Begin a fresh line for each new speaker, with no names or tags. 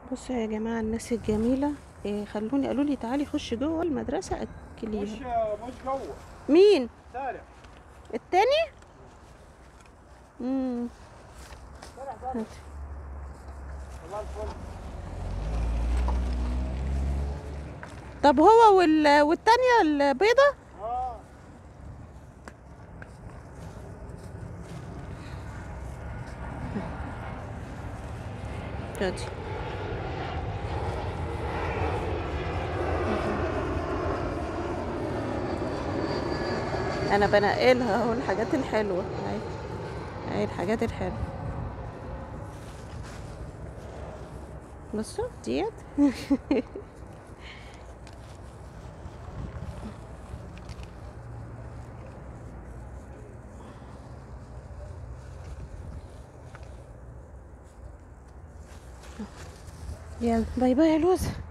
بصوا يا جماعة الناس الجميلة إيه خلوني قالوا لي تعالي خش جوه المدرسة
مش
أكليها
مش جوه
مين
شارع
التاني امم
شارع ثاني الله الفل
طب هو وال... والتانية البيضة
اه
دلوقتي انا بنقلها اهو الحاجات الحلوه اهي اهي الحاجات الحلوه بصوا ديت يلا باي باي يا لوز